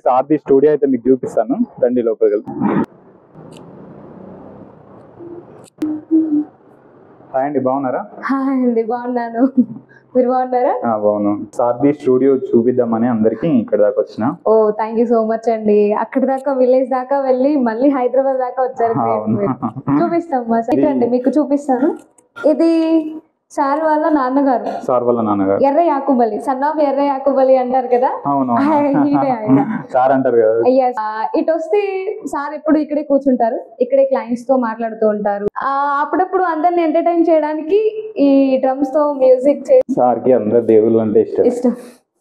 సార్ది studio అయితే మీకు చూపిస్తాను రండి లోపలికి వెళ్తాం హాయ్ అండి బాగున్నారా హాయ్ అండి బాగున్నాను మీరు బాగున్నారా ఆ, బాగున్నాను సార్ది స్టూడియో చూపిద్దామని అందరికి ఇక్కడ దాకా వచ్చిన ఓ థ్యాంక్ యూ సో మచ్ అండి అక్కడి దాకా విలేజ్ దాకా వెళ్ళి మళ్ళీ హైదరాబాద్ దాకా వచ్చారు great అవును మీరు. చూపిస్తాం మా ఇక్కడండి మీకు చూపిస్తాను ఇది సార్ వాళ్ళ నాన్నగారు సార్ వాళ్ళ నాన్నగారు ఎర్ర యాకుబలి సన్ ఆఫ్ ఎర్ర యాకుబలి అంటారు కదా అవును ఈయనే ఆయన. సార్ అంటారు కదా అయ్యా ఇటు వస్తే సార్ ఎప్పుడు ఇక్కడే కూర్చుంటారు ఇక్కడే క్లయింట్స్ తో మాట్లాడుతూ ఉంటారు ఆ, అప్పుడప్పుడు అందరిని ఎంటర్టైన్ చేయడానికి ఈ డ్రమ్స్ తో మ్యూజిక్ సార్కి అందరు దేవుళ్ళు అంటే ఇష్టం ఇష్టం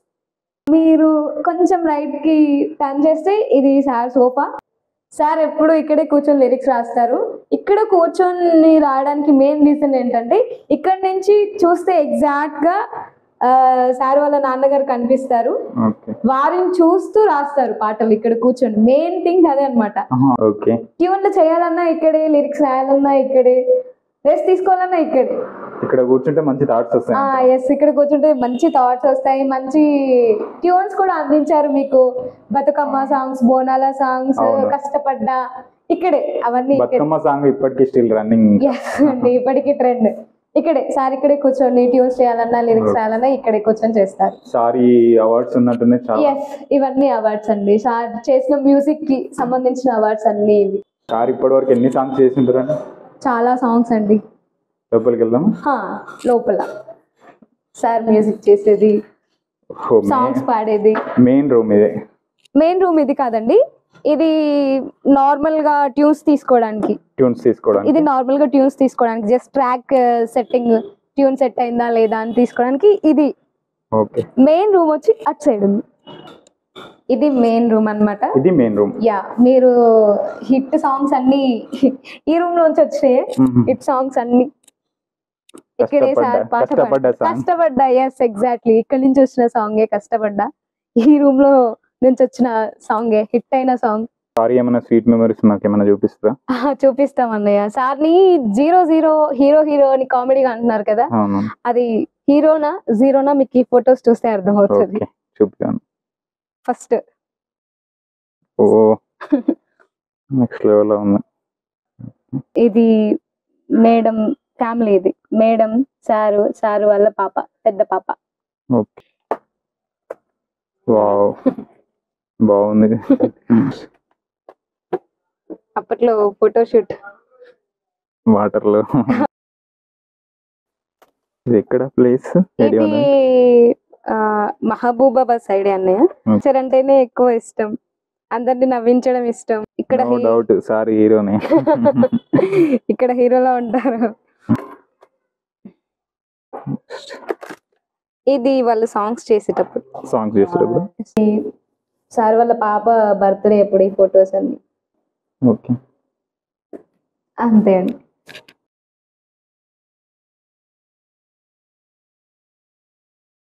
మీరు కొంచెం రైట్ కి టర్న్ చేస్తే ఇది సార్ సోఫా సార్ ఎప్పుడు ఇక్కడే కూర్చొని లిరిక్స్ రాస్తారు ఇక్కడ కూర్చొని రాయడానికి మెయిన్ రీజన్ ఏంటంటే ఇక్కడ నుంచి చూస్తే ఎగ్జాక్ట్ గా ఆ, సార్ వాళ్ళ నాన్నగారు కనిపిస్తారు ఓకే వారిని చూస్తూ రాస్తారు పాటలు ఇక్కడ కూర్చొని మెయిన్ థింగ్ అదే అన్నమాట ఓకే ట్యూన్లు చేయాలన్నా ఇక్కడే లిరిక్స్ రాయాలన్నా ఇక్కడే రెస్ట్ తీసుకోవాలన్నా ఇక్కడే ఇక్కడ కూర్చుంటే మంచి థాట్స్ వస్తాయి ఎస్ ఇక్కడ కూర్చుంటే మంచి థాట్స్ వస్తాయి మంచి ట్యూన్స్ కూడా అందించారు మీకు బతుకమ్మ సాంగ్స్ బోనాల సాంగ్స్ అవును. కష్టపడ్డా ఇక్కడే అవన్నీ ఇక్కడే బతుకమ్మ సాంగ్ ఇప్పటికీ స్టిల్ రన్నింగ్ Yes అండి ఇప్పటికీ ట్రెండ్ ఇక్కడే సార్ ఇక్కడే కూర్చొని ట్యూన్స్ చేయాలన్నా లిరిక్స్ రాయాలన్నా ఇక్కడే కూర్చొని చేస్తారు సార్ ఈ అవార్డ్స్ ఉన్నట్టున్నాయి చాలా ఎస్ ఇవన్నీ అవార్డ్స్ అండి సార్ చేసిన మ్యూజిక్ కి సంబంధించిన అవార్డ్స్ అన్ని ఇవి సార్ ఇప్పటి వరకు ఎన్ని సాంగ్స్ చేసి ఉంటారండి చాలా సాంగ్స్ అండి లోపలికి వెళ్దాం హా, లోపల సార్ మ్యూజిక్ చేసేది సాంగ్స్ పాడేది మెయిన్ రూమ్ ఇదే మెయిన్ రూమ్ ఇది కాదండి ఇది నార్మల్ గా ట్యూన్స్ తీసుకోవడానికి ట్యూన్స్ తీసుకోవడానికి ఇది నార్మల్ గా ట్యూన్స్ తీసుకోవడానికి just track setting tune set అయిందా లేదా అని తీసుకోవడానికి ఇది ఓకే మెయిన్ రూమ్ వచ్చి అటు సైడ్ ఉంది ఇది మెయిన్ రూమ్ అన్నమాట ఇది మెయిన్ రూమ్ యా మీరు హిట్ సాంగ్స్ అన్ని ఈ రూమ్ లోంచి వచ్చినాయి హిట్ సాంగ్స్ అన్ని ఇక్కడే సార్ కష్టపడ్డా పాట కష్టపడ్డ పాడారు. సాంగ్ కష్టపడ్డా ఎస్ ఎగ్జాక్ట్లీ ఇక్కడ నుంచి వచ్చిన సాంగే కష్టపడ్డా ఈ రూమ్ లో నుంచి వచ్చిన సాంగే హిట్ అయిన సాంగ్ సారీ ఏమైనా స్వీట్ మెమరీస్ మాకు ఏమైనా చూపిస్తారా చూపిస్తాం అన్నయ్య సార్ ని జీరో జీరో హీరో హీరో అని కామెడీగా అంటున్నారు కదా అవును అది హీరోనా జీరోనా మీకు ఈ ఫొటోస్ చూస్తే అర్థమవుతుంది ఓకే చూపిస్తాను ఫస్ట్ ఓ నెక్స్ట్ లెవెల్లో ఉంది ఇది మేడం ఫ్యామిలీ ఇది మేడం సారు సారు వాళ్ళ పాప పెద్ద పాప ఓకే వావ్ బాగుంది అప్పట్లో ఫోటో షూట్ వాటర్ లో ఇది ఎక్కడ ప్లేస్ ఐడియా ఇది ఉంది ఆ, మహబూబాబాద్ సైడ్ అన్నయ్య Hmm. పిక్చర్ అంటేనే ఎక్కువ ఇష్టం అందరిని నవ్వించడం ఇష్టం ఇక్కడ నో హీ- డౌట్ సార్ హీరోనే ఇక్కడ హీరోలా ఉంటారు ఇది వాళ్ళు సాంగ్స్ చేసేటప్పుడు సాంగ్స్ చేసేటప్పుడు సార్ వాళ్ళ పాప బర్త్డే అప్పుడు ఈ ఫొటోస్ అన్ని ఓకే అంతే అండి